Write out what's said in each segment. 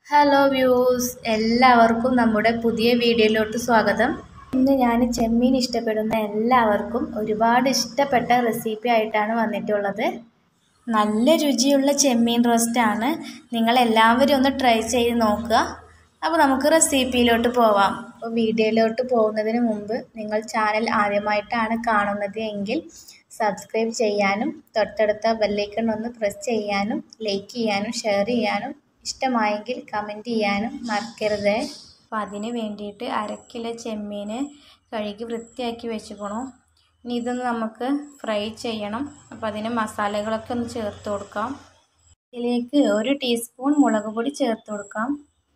hello views എല്ലാവർക്കും നമ്മുടെ പുതിയ വീഡിയോയിലോട്ട് സ്വാഗതം ഇന്ന് ഞാൻ ചെമ്മീൻ ഇഷ്ടപ്പെടുന്ന എല്ലാവർക്കും ഒരുപാട് ഇഷ്ടപ്പെട്ട റെസിപ്പി ആയിട്ടാണ് വന്നിട്ടുള്ളത് നല്ല രുചിയുള്ള ചെമ്മീൻ റോസ്റ്റാണ് നിങ്ങൾ എല്ലാവരും ഒന്ന് ട്രൈ ചെയ്ത് നോക്കുക അപ്പോൾ നമുക്ക് റെസിപ്പിയിലോട്ട് പോവാം അപ്പോൾ വീഡിയോയിലോട്ട് പോകുന്നതിന് മുമ്പ് നിങ്ങൾ ചാനൽ ആദ്യമായിട്ടാണ് കാണുന്നത് എങ്കിൽ സബ്സ്ക്രൈബ് ചെയ്യാനും തൊട്ടടുത്ത ബെല്ലൈക്കൺ ഒന്ന് പ്രസ് ചെയ്യാനും ലൈക്ക് ചെയ്യാനും ഷെയർ ചെയ്യാനും ഇഷ്ടമായെങ്കിൽ കമൻറ്റ് ചെയ്യാനും മറക്കരുത് അപ്പോൾ അതിന് വേണ്ടിയിട്ട് അര കിലോ ചെമ്മീൻ കഴുകി വൃത്തിയാക്കി വെച്ചുക്കണു ഇനി ഇതൊന്ന് നമുക്ക് ഫ്രൈ ചെയ്യണം അപ്പോൾ അതിന് മസാലകളൊക്കെ ഒന്ന് ചേർത്ത് കൊടുക്കാം ഇതിലേക്ക് ഒരു ടീസ്പൂൺ മുളക് പൊടി ചേർത്ത് കൊടുക്കാം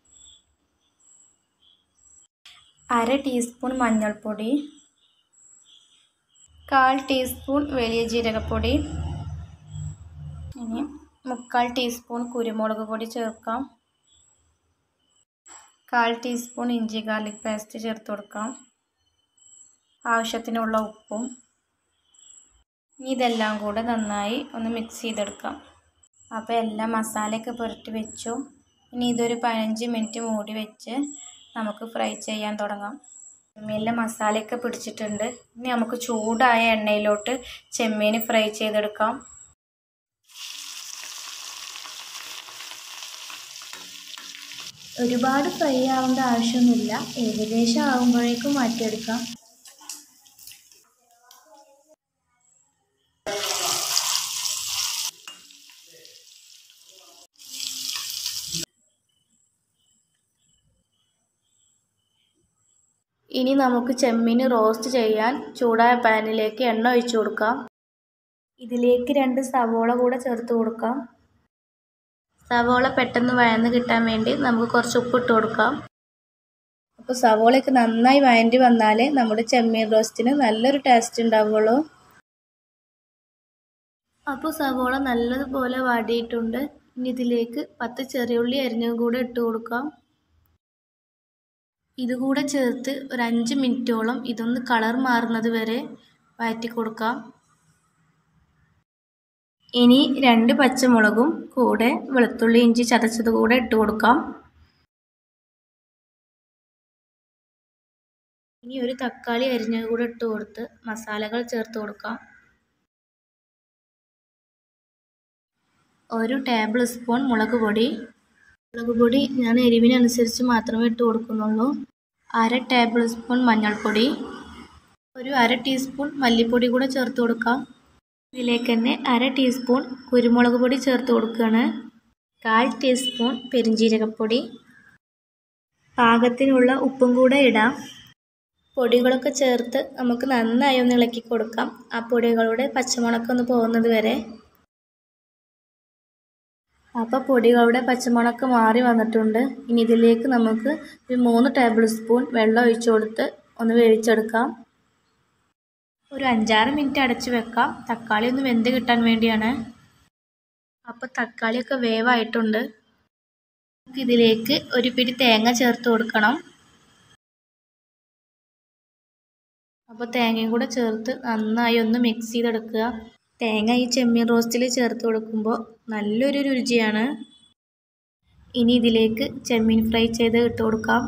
അര ടീസ്പൂൺ മഞ്ഞൾപ്പൊടി കാൽ ടീസ്പൂൺ വലിയ ജീരകപ്പൊടി ഇനി മുക്കാൽ ടീസ്പൂൺ കുരുമുളക് പൊടി ചേർക്കാം കാൽ ടീസ്പൂൺ ഇഞ്ചി ഗാർലിക് പേസ്റ്റ് ചേർത്ത് കൊടുക്കാം ആവശ്യത്തിനുള്ള ഉപ്പും ഇനി ഇതെല്ലാം കൂടെ നന്നായി ഒന്ന് മിക്സ് ചെയ്തെടുക്കാം അപ്പോൾ എല്ലാ മസാലയൊക്കെ പുരട്ടി വെച്ചു ഇനി ഇതൊരു പതിനഞ്ച് മിനിറ്റ് മൂടി വെച്ച് നമുക്ക് ഫ്രൈ ചെയ്യാൻ തുടങ്ങാം ചെമ്മീനിലെ മസാലയൊക്കെ പിടിച്ചിട്ടുണ്ട് ഇനി നമുക്ക് ചൂടായ എണ്ണയിലോട്ട് ചെമ്മീൻ ഫ്രൈ ചെയ്തെടുക്കാം ഒരുപാട് ഫ്രൈ ആവേണ്ട ആവശ്യമൊന്നുമില്ല ഏകദേശം ആകുമ്പോഴേക്കും മാറ്റിയെടുക്കാം ഇനി നമുക്ക് ചെമ്മീൻ റോസ്റ്റ് ചെയ്യാൻ ചൂടായ പാനിലേക്ക് എണ്ണ ഒഴിച്ചു കൊടുക്കാം ഇതിലേക്ക് രണ്ട് സവോള കൂടെ ചേർത്ത് കൊടുക്കാം സവോള പെട്ടെന്ന് വഴന്ന് കിട്ടാൻ വേണ്ടി നമുക്ക് കുറച്ച് ഉപ്പിട്ട് കൊടുക്കാം അപ്പോൾ സവോളയൊക്കെ നന്നായി വഴണ്ടി വന്നാലേ നമ്മുടെ ചെമ്മീൻ റോസ്റ്റിന് നല്ലൊരു ടേസ്റ്റ് ഉണ്ടാവുള്ളൂ അപ്പോൾ സവോള നല്ലതുപോലെ വാടിയിട്ടുണ്ട് ഇനി ഇതിലേക്ക് പത്ത് ചെറിയുള്ളി അരിഞ്ഞതും കൂടെ ഇട്ട് കൊടുക്കാം ഇതുകൂടെ ചേർത്ത് ഒരു അഞ്ച് മിനിറ്റോളം ഇതൊന്ന് കളർ മാറുന്നത് വരെ വഴറ്റി കൊടുക്കാം ഇനി രണ്ട് പച്ചമുളകും കൂടെ വെളുത്തുള്ളി ഇഞ്ചി ചതച്ചത് കൂടെ ഇട്ട് കൊടുക്കാം ഇനി ഒരു തക്കാളി അരിഞ്ഞത് കൂടെ ഇട്ട് കൊടുത്ത് മസാലകൾ ചേർത്ത് കൊടുക്കാം ഒരു ടേബിൾ സ്പൂൺ മുളക് പൊടി മുളക് പൊടി ഞാൻ എരിവിനനുസരിച്ച് മാത്രമേ ഇട്ട് കൊടുക്കുന്നുള്ളൂ അര ടേബിൾ സ്പൂൺ മഞ്ഞൾപ്പൊടി ഒരു അര ടീസ്പൂൺ മല്ലിപ്പൊടി കൂടെ ചേർത്ത് കൊടുക്കാം ഇതിലേക്ക് തന്നെ അര ടീസ്പൂൺ കുരുമുളക് പൊടി ചേർത്ത് കൊടുക്കുകയാണ് കാൽ ടീസ്പൂൺ പെരിഞ്ജീരകപ്പൊടി പാകത്തിനുള്ള ഉപ്പും കൂടെ ഇടാം പൊടികളൊക്കെ ചേർത്ത് നമുക്ക് നന്നായി ഒന്ന് ഇളക്കി കൊടുക്കാം ആ പൊടികളുടെ പച്ചമുളക്കൊന്ന് പോകുന്നത് വരെ അപ്പോൾ പൊടികളുടെ പച്ചമുളക്ക് മാറി വന്നിട്ടുണ്ട് ഇനി ഇതിലേക്ക് നമുക്ക് ഒരു മൂന്ന് ടേബിൾ സ്പൂൺ വെള്ളം ഒഴിച്ചു കൊടുത്ത് ഒന്ന് വേവിച്ചെടുക്കാം ഒരു അഞ്ചാറ് മിനിറ്റ് അടച്ചു വെക്കാം തക്കാളി ഒന്ന് വെന്ത് കിട്ടാൻ വേണ്ടിയാണ് അപ്പോൾ തക്കാളിയൊക്കെ വേവായിട്ടുണ്ട് ഇതിലേക്ക് ഒരു പിടി തേങ്ങ ചേർത്ത് കൊടുക്കണം അപ്പോൾ തേങ്ങയും കൂടെ ചേർത്ത് നന്നായി ഒന്ന് മിക്സ് ചെയ്തെടുക്കുക തേങ്ങ ഈ ചെമ്മീൻ റോസ്റ്റിൽ ചേർത്ത് കൊടുക്കുമ്പോൾ നല്ലൊരു രുചിയാണ് ഇനി ഇതിലേക്ക് ചെമ്മീൻ ഫ്രൈ ചെയ്ത് ഇട്ട് കൊടുക്കാം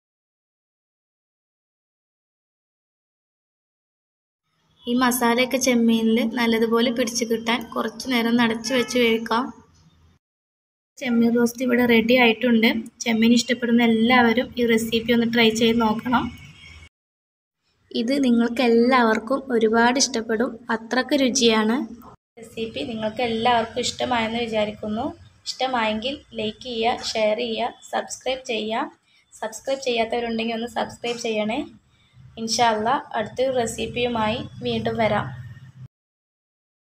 ഈ മസാലയൊക്കെ ചെമ്മീനിൽ നല്ലതുപോലെ പിടിച്ച് കിട്ടാൻ കുറച്ച് നേരം നടച്ച് വെച്ച് വേവിക്കാം ചെമ്മീൻ റോസ്റ്റ് ഇവിടെ റെഡി ആയിട്ടുണ്ട് ചെമ്മീൻ ഇഷ്ടപ്പെടുന്ന എല്ലാവരും ഈ റെസിപ്പി ഒന്ന് ട്രൈ ചെയ്ത് നോക്കണം ഇത് നിങ്ങൾക്ക് എല്ലാവർക്കും ഒരുപാട് ഇഷ്ടപ്പെടും അത്രക്ക് രുചിയാണ് റെസിപ്പി നിങ്ങൾക്ക് എല്ലാവർക്കും ഇഷ്ടമായെന്ന് വിചാരിക്കുന്നു ഇഷ്ടമായെങ്കിൽ ലൈക്ക് ചെയ്യുക ഷെയർ ചെയ്യുക സബ്സ്ക്രൈബ് ചെയ്യുക സബ്സ്ക്രൈബ് ചെയ്യാത്തവരുണ്ടെങ്കിൽ ഒന്ന് സബ്സ്ക്രൈബ് ചെയ്യണേ ഇൻഷാല്ല അടുത്തൊരു റെസിപ്പിയുമായി വീണ്ടും വരാം